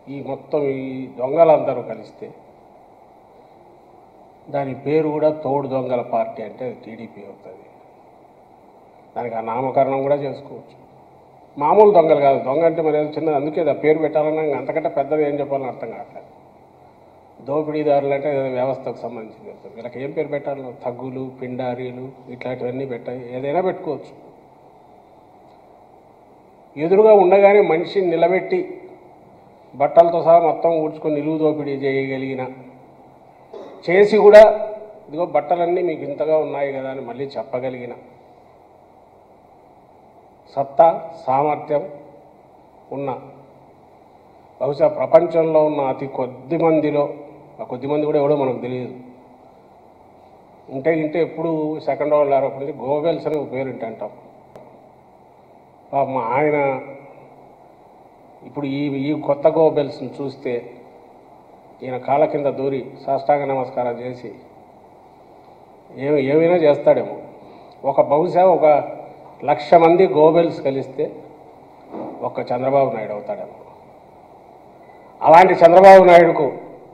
ఈ మొత్తం ఈ దొంగలందరూ కలిస్తే దాని పేరు కూడా తోడు దొంగల పార్టీ అంటే టీడీపీ అవుతుంది దానికి ఆ నామకరణం కూడా చేసుకోవచ్చు మామూలు దొంగలు కాదు దొంగ అంటే మరి ఏదో చిన్నది అందుకే ఆ పేరు పెట్టాలన్నా ఇంకా అంతకంటే పెద్దది ఏం చెప్పాలని అర్థం కావట్లేదు దోపిడీదారులు అంటే ఏదో వ్యవస్థకు సంబంధించింది అవుతుంది వీళ్ళకి ఏం పేరు పెట్టాలో తగ్గులు పిండారీలు ఇట్లాంటివన్నీ పెట్టాయి ఏదైనా పెట్టుకోవచ్చు ఎదురుగా ఉండగానే మనిషిని నిలబెట్టి బట్టలతో సహా మొత్తం ఊడ్చుకొని నిలువు దోపిడీ చేయగలిగిన చేసి కూడా ఇదిగో బట్టలన్నీ మీకు ఇంతగా ఉన్నాయి కదా అని మళ్ళీ చెప్పగలిగిన సత్తా సామర్థ్యం ఉన్న బహుశా ప్రపంచంలో ఉన్న అతి కొద్ది మందిలో ఆ కొద్ది మంది కూడా ఎవడో మనకు తెలియదు ఉంటే ఇంటే ఎప్పుడు సెకండ్ వరల్డ్ ఆరోపణ నుంచి గోబెల్స్ అని ఒక పేరు అంటాం పాపం ఆయన ఇప్పుడు ఈ ఈ కొత్త గోబెల్స్ని చూస్తే ఈయన కాళ్ళ కింద దూరి సాష్టాంగ నమస్కారం చేసి ఏమి ఏమైనా చేస్తాడేమో ఒక బహుశా ఒక లక్ష మంది గోబెల్స్ కలిస్తే ఒక్క చంద్రబాబు నాయుడు అవుతాడేమో అలాంటి చంద్రబాబు నాయుడుకు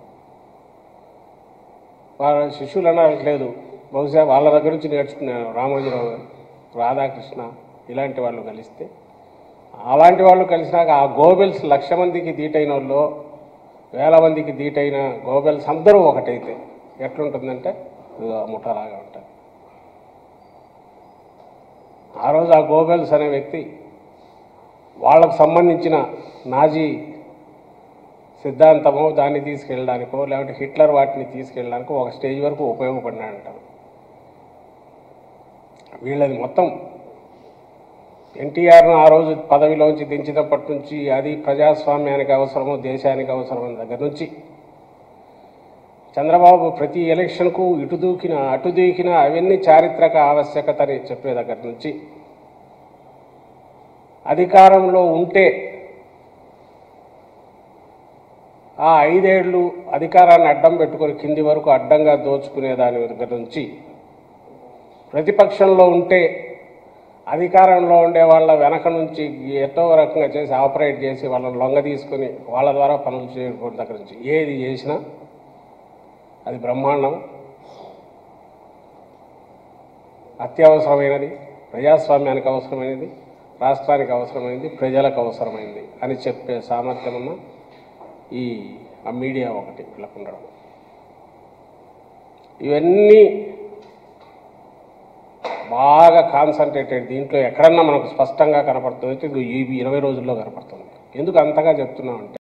వాళ్ళ శిష్యులు అనట్లేదు బహుశా వాళ్ళ దగ్గర నుంచి నేర్చుకున్నాను రామోజీరావు గారు రాధాకృష్ణ ఇలాంటి వాళ్ళు కలిస్తే అలాంటి వాళ్ళు కలిసినాక ఆ గోబెల్స్ లక్ష మందికి దీటైన వాళ్ళు వేల మందికి దీటైన గోబెల్స్ అందరూ ఒకటైతే ఎట్లుంటుందంటే ఇదిగో ఆ ముఠాలాగా ఉంటుంది ఆ రోజు ఆ గోబెల్స్ అనే వ్యక్తి వాళ్ళకు సంబంధించిన నాజీ సిద్ధాంతమో దాన్ని తీసుకెళ్ళడానికో లేకపోతే హిట్లర్ వాటిని తీసుకెళ్ళడానికో ఒక స్టేజ్ వరకు ఉపయోగపడినాడంట వీళ్ళది మొత్తం ఎన్టీఆర్ను ఆ రోజు పదవిలోంచి దించినప్పటి నుంచి అది ప్రజాస్వామ్యానికి అవసరమో దేశానికి అవసరమో దగ్గర నుంచి చంద్రబాబు ప్రతి ఎలక్షన్కు ఇటు దూకిన అటు దూకిన అవన్నీ చారిత్రక ఆవశ్యకత అని చెప్పే దగ్గర నుంచి అధికారంలో ఉంటే ఆ ఐదేళ్లు అధికారాన్ని అడ్డం పెట్టుకొని కింది వరకు అడ్డంగా దోచుకునే దాని దగ్గర నుంచి ప్రతిపక్షంలో ఉంటే అధికారంలో ఉండే వాళ్ళ వెనక నుంచి ఎటో రకంగా చేసి ఆపరేట్ చేసి వాళ్ళని లొంగ తీసుకొని వాళ్ళ ద్వారా పనులు చేయడం దగ్గర నుంచి ఏది చేసినా అది బ్రహ్మాండం అత్యవసరమైనది ప్రజాస్వామ్యానికి అవసరమైనది రాష్ట్రానికి అవసరమైనది ప్రజలకు అవసరమైనది అని చెప్పే సామర్థ్యం ఉన్న ఈ ఆ మీడియా ఒకటి వీళ్ళకు ఉండడం ఇవన్నీ బాగా కాన్సన్ట్రేటెడ్ దీంట్లో ఎక్కడన్నా మనకు స్పష్టంగా కనపడుతుంది అయితే ఇది ఈ ఇరవై రోజుల్లో కనపడుతుంది ఎందుకు అంతగా చెప్తున్నామంటే